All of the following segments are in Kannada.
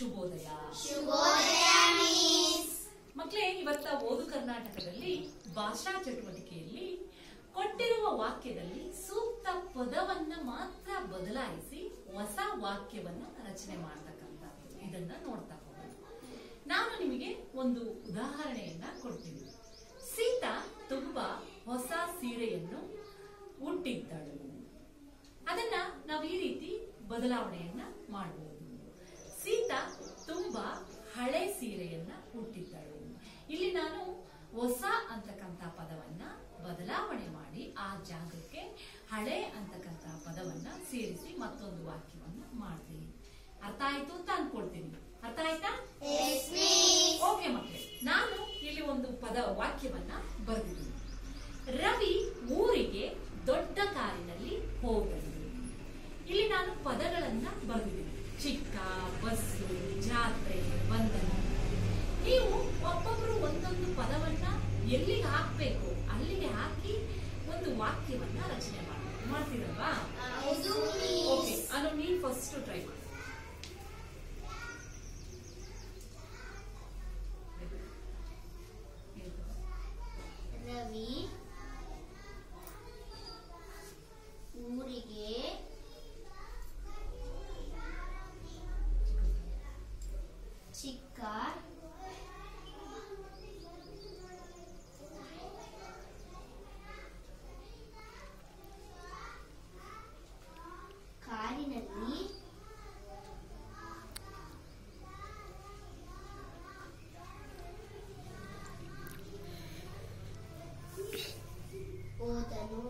ಶುಭೋದಯ ಶುಭೋದಯ ಮಿಸ್ ಮಕ್ಕಳೇ ಇವತ್ತ ಓದು ಕರ್ನಾಟಕದಲ್ಲಿ ಭಾಷಾ ಚಟುವಟಿಕೆಯಲ್ಲಿ ಕೊಟ್ಟಿರುವ ವಾಕ್ಯದಲ್ಲಿ ಸೂಕ್ತ ಪದವನ್ನ ಮಾತ್ರ ಬದಲಾಯಿಸಿ ಹೊಸ ವಾಕ್ಯವನ್ನ ರಚನೆ ಮಾಡ್ತಕ್ಕಂಥದ್ದು ಇದನ್ನ ನೋಡ್ತಾ ಹೋಗೋಣ ನಾನು ನಿಮಗೆ ಒಂದು ಉದಾಹರಣೆಯನ್ನ ಕೊಡ್ತೀನಿ ಸೀತಾ ತುಂಬಾ ಹೊಸ ಸೀರೆಯನ್ನು ಉಟ್ಟಿದ್ದಳು ಅದನ್ನ ನಾವು ಈ ರೀತಿ ಬದಲಾವಣೆಯನ್ನ ಮಾಡಬಹುದು ಸೀತಾ ತುಂಬಾ ಹಳೆ ಸೀರೆಯನ್ನ ಉಟ್ಟಿದ್ದಳು ಇಲ್ಲಿ ನಾನು ಹೊಸ ಅಂತಕ್ಕಂಥ ಪದವನ್ನ ಬದಲಾವಣೆ ಮಾಡಿ ಆ ಜಾಗಕ್ಕೆ ಹಳೆ ಅಂತಕ್ಕಂಥ ಪದವನ್ನ ಸೇರಿಸಿ ಮತ್ತೊಂದು ವಾಕ್ಯವನ್ನ ಮಾಡ್ತೀನಿ ಅರ್ಥ ಆಯ್ತು ಅಂತ ಅನ್ಕೊಳ್ತೀನಿ ಅರ್ಥ ಆಯ್ತಾ ಎಸ್ ಮಿಸ್ ಓಕೆ ಮಕ್ಕಳೇ ನಾನು ಇಲ್ಲಿ ಒಂದು ಪದ ವಾಕ್ಯವನ್ನ ಬರೆದಿದ್ದೀನಿ ರವಿ ಊರಿಗೆ ದೊಡ್ಡ ಕಾರಿನಲ್ಲಿ ಹೋದನು ಇಲ್ಲಿ ನಾನು ಪದಗಳನ್ನ ಬರೆದಿದ್ದೀನಿ ಚಿಕ್ಕ ಬಸ್ಸು ಜಾತ್ರೆ ಬಂಧನ ನೀವು ಒಬ್ಬೊಬ್ರು ಒಂದೊಂದು ಪದವನ್ನ ಎಲ್ಲಿಗೆ ಹಾಕ್ಬೇಕು ಅಲ್ಲಿಗೆ ಹಾಕಿ ಒಂದು ವಾಕ್ಯವನ್ನ ರಚನೆ ಮಾಡಿ ಮಾಡ್ತೀರಲ್ವಾ ಹೌದು ಓಕೆ ಮಿಸ್ ಅನು ನೀನ್ ಫಸ್ಟ್ ಟ್ರೈ ಮಾಡಿ ರವಿ ಊರಿಗೆ ಚಿಕ್ಕ ಕಾರಿನಲ್ಲಿ ಹೋದನು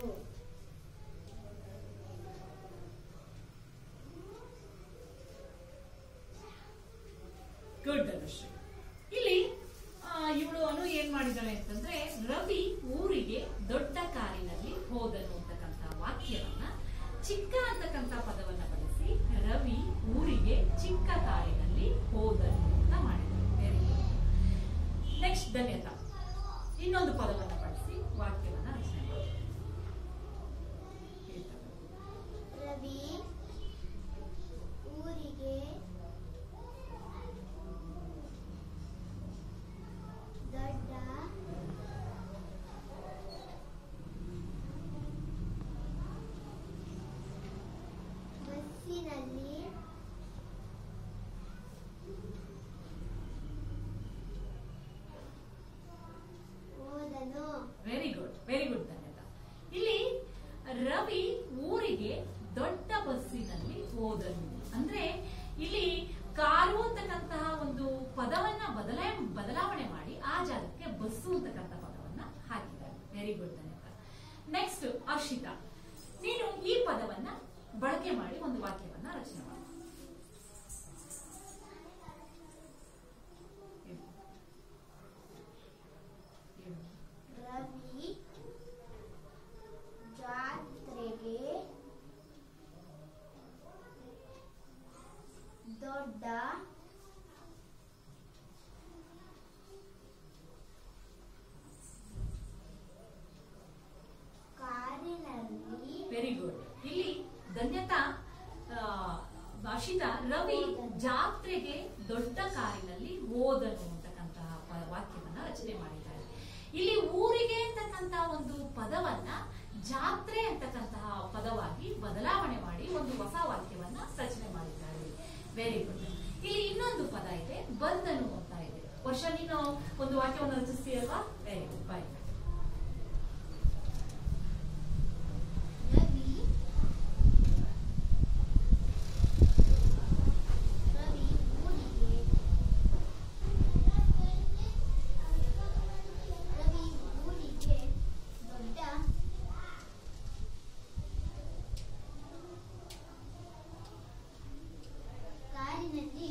ಗುಡ್ ಅನುಶ್ರೀ ಇಲ್ಲಿ ಇವಳು ಅನು ಏನ್ ಮಾಡಿದ್ದಾಳೆ ಅಂತಂದ್ರೆ ರವಿ ಊರಿಗೆ ದೊಡ್ಡ ಕಾರಿನಲ್ಲಿ ಹೋದನು ಅಂತಕ್ಕಂತ ವಾಕ್ಯವನ್ನ ಚಿಕ್ಕ ಅಂತಕ್ಕಂತ ಪದವನ್ನ ಬಳಸಿ ರವಿ ಊರಿಗೆ ಚಿಕ್ಕ ಕಾರಿನಲ್ಲಿ ಹೋದನು ಅಂತ ಮಾಡಿದ್ದಾರೆ ವೆರಿ ಗುಡ್ ನೆಕ್ಸ್ಟ್ ಧನ್ಯತಾ ಇನ್ನೊಂದು ಪದವನ್ನ ಬಳಸಿ ವಾಕ್ಯವನ್ನ ರಚನೆ ಮಾಡಿ ಹೇಳ್ತಾರೆ. ರವಿ ಊರಿಗೆ ದೊಡ್ಡ ಬಸ್ಸಿನಲ್ಲಿ ಹೋದನು very good very good Dhanyata ಇಲ್ಲಿ ರವಿ ಊರಿಗೆ ದೊಡ್ಡ ಬಸ್ಸಿನಲ್ಲಿ ಹೋದನು ಅಂದ್ರೆ ಇಲ್ಲಿ ಕಾರು ಅಂತಕ್ಕಂತಹ ಒಂದು ಪದವನ್ನ ಬದಲಾ ಬದಲಾವಣೆ ಮಾಡಿ ಆ ಜಾಗಕ್ಕೆ ಬಸ್ಸು ಅಂತಕ್ಕಂಥ ಪದವನ್ನ ಹಾಕಿದ್ದಾರೆ very good Dhanyata next Arshita ನೀನು ಈ ಪದವನ್ನ ಬಳಕೆ ಮಾಡಿ ಒಂದು ವಾಕ್ಯವನ್ನ ರಚನೆ ಮಾಡಿ ಹೇಳು. ಹೇಳು. ರವಿ ಜಾತ್ರೆಗೆ ದೊಡ್ಡ ಕಾರಿನಲ್ಲಿ ವೆರಿ ಗುಡ್ ಇಲ್ಲಿ ಧನ್ಯತಾ ಆ, ಅಶಿತಾ ರವಿ ಜಾತ್ರೆಗೆ ದೊಡ್ಡ ಕಾರಿನಲ್ಲಿ ಹೋದನು ಅಂತಕ್ಕಂತಹ ಪ- ವಾಕ್ಯವನ್ನ ರಚನೆ ಮಾಡಿದ್ದಾರೆ ಇಲ್ಲಿ ಊರಿಗೆ ಅಂತಕ್ಕಂತಹ ಒಂದು ಪದವನ್ನ ಜಾತ್ರೆ ಅಂತಕ್ಕಂತಹ ಪದವಾಗಿ ಬದಲಾವಣೆ ಮಾಡಿ ಒಂದು ಹೊಸ ವಾಕ್ಯವನ್ನ ರಚನೆ ಮಾಡಿದ್ದಾರೆ ವೆರಿ ಗುಡ್ ಇಲ್ಲಿ ಇನ್ನೊಂದು ಪದ ಇದೆ ಬಂದನು ಅಂತ ಇದೆ ವರ್ಷ ನೀನು ಒಂದು ವಾಕ್ಯವನ್ನು ರಚಿಸ್ತೀಯಲ್ವಾ very good boy Ravi Ravi ಊರಿಗೆ ರವಿ ಊರಿಗೆ ದೊಡ್ಡ ಕಾರಿನಲ್ಲಿ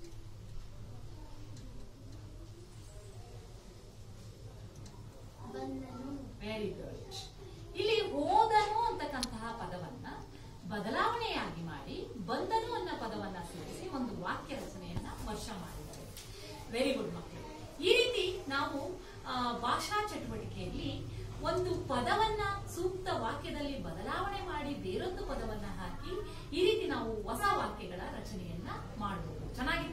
ಬಂದನು ವೆರಿ ಗುಡ್ ಇಲ್ಲಿ ಹೋದನು ಅಂತಕ್ಕಂತಹ ಪದವನ್ನ ಬದಲಾವಣೆಯಾಗಿ ಮಾಡಿ ಬಂದನು ಅನ್ನೋ ಪದವನ್ನ ಸೇರಿಸಿ ಒಂದು ವಾಕ್ಯ ರಚನೆಯನ್ನ ವರ್ಷ ಮಾಡಿದ್ದಾರೆ ವೆರಿ ಗುಡ್ ಮಕ್ಕಳು ಈ ರೀತಿ ನಾವು ಆ, ಭಾಷಾ ಚಟುವಟಿಕೆಯಲ್ಲಿ ಒಂದು ಪದವನ್ನ ಸೂಕ್ತ ವಾಕ್ಯದಲ್ಲಿ ಬದಲಾವಣೆ ಮಾಡಿ ಬೇರೊಂದು ಪದವನ್ನ ಹಾಕಿ ಈ ರೀತಿ ನಾವು ಹೊಸ ವಾಕ್ಯಗಳ ರಚನೆಯನ್ನ ಮಾಡಬಹುದು ಚೆನ್ನಾಗಿ